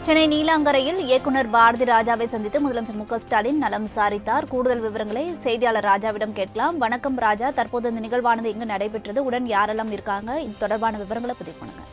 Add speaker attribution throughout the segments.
Speaker 1: சென்னை நீலாங்கரையில் இயக்குனர் பாரதி ராஜாவை சந்தித்து முதலமைச்சர் மு க ஸ்டாலின் நலம் விசாரித்தார் கூடுதல் விவரங்களை செய்தியாளர் ராஜாவிடம் கேட்கலாம் வணக்கம் ராஜா தற்போது இந்த நிகழ்வானது எங்கு நடைபெற்றது உடன் யாரெல்லாம் இருக்காங்க இது தொடர்பான விவரங்களை பதிவு பண்ணுங்க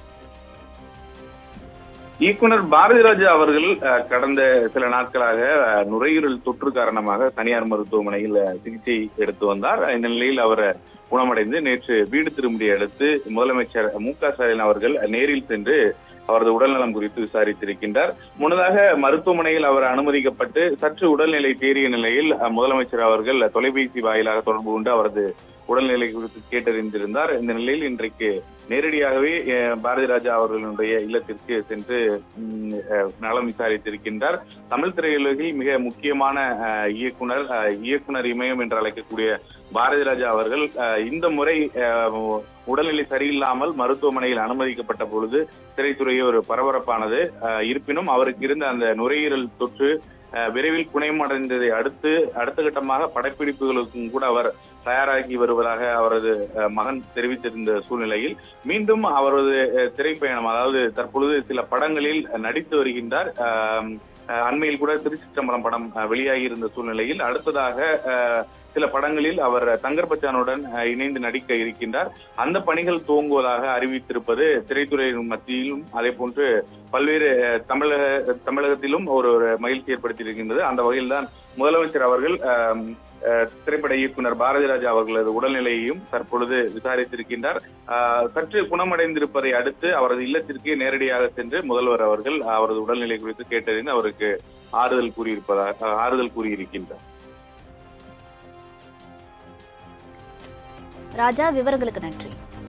Speaker 2: இயக்குனர் பாரதி ராஜா அவர்கள் அஹ், கடந்த சில நாட்களாக அஹ், நுரையீரல் தொற்று காரணமாக தனியார் மருத்துவமனையில் அஹ், சிகிச்சை எடுத்து வந்தார் இந்த நிலையில் அவர் குணமடைந்து நேற்று வீடு திரும்பிய அடுத்து முதலமைச்சர் மு க ஸ்டாலின் அவர்கள் நேரில் சென்று அவரது உடல்நலம் குறித்து விசாரித்திருக்கின்றார் முன்னதாக மருத்துவமனையில் அவர் அனுமதிக்கப்பட்டு சற்று உடல்நிலை தேறிய நிலையில் அஹ், முதலமைச்சர் அவர்கள் தொலைபேசி வாயிலாக தொடர்பு கொண்டு அவரது உடல்நிலை குறித்து கேட்டறிந்திருந்தார் இந்த நிலையில் இன்றைக்கு நேரடியாகவே அஹ், பாரதி ராஜா அவர்களுடைய இல்லத்திற்கு சென்று ம், அஹ், நலம் விசாரித்திருக்கின்றார் தமிழ் திரையுலகில் மிக முக்கியமான அஹ், இயக்குனர் அஹ், இயக்குனர் இமயம் என்று அழைக்கக்கூடிய பாரதி ராஜா அவர்கள் அஹ், இந்த முறை அஹ், உடல்நிலை சரியில்லாமல் மருத்துவமனையில் அனுமதிக்கப்பட்ட பொழுது திரைத்துறையே ஒரு பரபரப்பானது அஹ், இருப்பினும் அவருக்கு இருந்த அந்த நுரையீரல் தொற்று அஹ், விரைவில் குணமடைந்ததை அடுத்து அடுத்த கட்டமாக படப்பிடிப்புகளுக்கும் கூட அவர் தயாராகி வருவதாக அவரது அஹ், மகன் தெரிவித்திருந்த சூழ்நிலையில் மீண்டும் அவரது அஹ், திரைப்பயணம் அதாவது தற்பொழுது சில படங்களில் நடித்து வருகின்றார் ஆம், அஹ், அண்மையில் கூட திருச்சிற்றம்பலம் படம் அஹ், வெளியாகி இருந்த சூழ்நிலையில் அடுத்ததாக அஹ், சில படங்களில் அவர் தங்கர் பச்சானுடன் அஹ், இணைந்து நடிக்க இருக்கின்றார் அந்த பணிகள் துவங்குவதாக அறிவித்திருப்பது திரைத்துறையின் மத்தியிலும் அதே போன்று பல்வேறு அஹ், தமிழக தமிழகத்திலும் ஒரு ஒரு மகிழ்ச்சி ஏற்படுத்தியிருக்கின்றது அந்த வகையில்தான் முதலமைச்சர் அவர்கள் ஆம், அஹ், திரைப்பட இயக்குனர் பாரதி ராஜா அவர்களது உடல்நிலையையும் தற்பொழுது விசாரித்திருக்கின்றார் ஆஹ், சற்று குணமடைந்திருப்பதை அடுத்து அவரது இல்லத்திற்கு நேரடியாக சென்று முதல்வர் அவர்கள் அவரது உடல்நிலை குறித்து கேட்டறிந்து அவருக்கு ஆறுதல் கூறியிருப்பதாக ஆறுதல் கூறியிருக்கின்றார்
Speaker 1: ராஜா விவரங்களுக்கு நன்றி